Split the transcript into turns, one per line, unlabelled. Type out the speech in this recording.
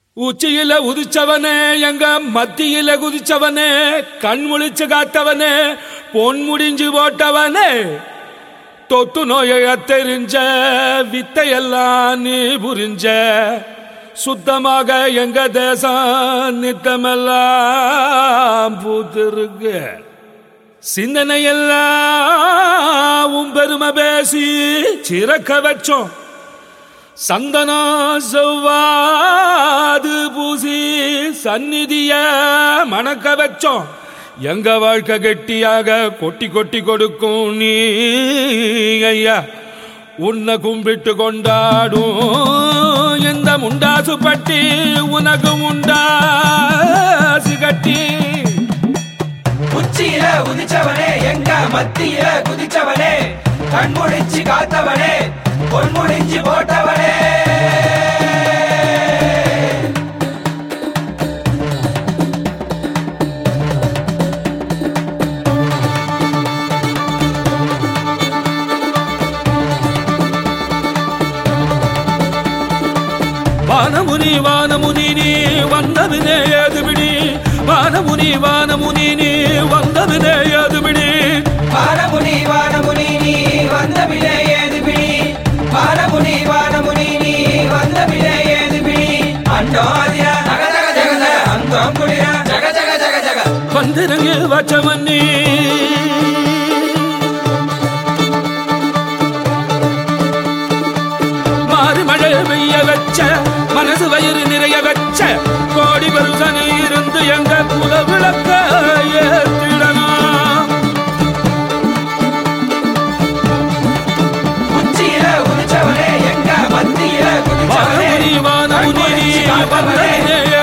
உச்சியில உதிச்சவனே எங்க மத்தியில குதிச்சவனே கண் முழிச்சு காத்தவனே பொன் முடிஞ்சு போட்டவனே தொத்து நோயை தெரிஞ்ச வித்தையெல்லாம் நீ புரிஞ்ச சுத்தமாக எங்க தேசம் நித்தமெல்லாம் பூத்திருக்கு சிந்தனையெல்லாம் உன் பெருமை பேசி சிறக்க வச்சோம் சந்தனா செவ்வாது பூசி சந்நிதிய மணக்க வச்சோம் எங்க வாழ்க்கை கெட்டியாக கொட்டி கொட்டி கொடுக்கும் நீ ஐயா உன்னை கும்பிட்டு கொண்டாடும் எந்த முண்டாசு பட்டி உனக்கு முண்டாசு கட்டி
உச்சியில உதிச்சவனே எங்க மத்தியில குதிச்சவனே கண்முழிச்சு காத்தவனே பொன்முடிஞ்சு போட்டவனே
வானமுனி வானமுனி நீ வந்தவினே ஏதுபிடி வானமுனி வானமுனி நீ வந்தவினே ஏதுபிடி
வானமுனி வானமுனி நீ வந்த பிழை ஏது பிடி வானமுனி வானமுனி நீ வந்த பிழை ஏது பிடி அண்டோதிர ஜக ஜக ஜகத அந்தம் குளிர ஜக ஜக ஜக ஜக
வந்திறங்கு வச்சவன் நீ மாறி மழை பெய்ய வச்ச மனசு வயிறு நிறைய வச்ச கோடி வருஷனு இருந்து எங்க குல விளக்க ஏத்திடணும்
உச்சியில உதிச்சவனே எங்க மத்தியில குதிச்சவனே
வானமுனி வானமுனி நீ
கண்முழிச்சு காத்தவனே
வந்தவினே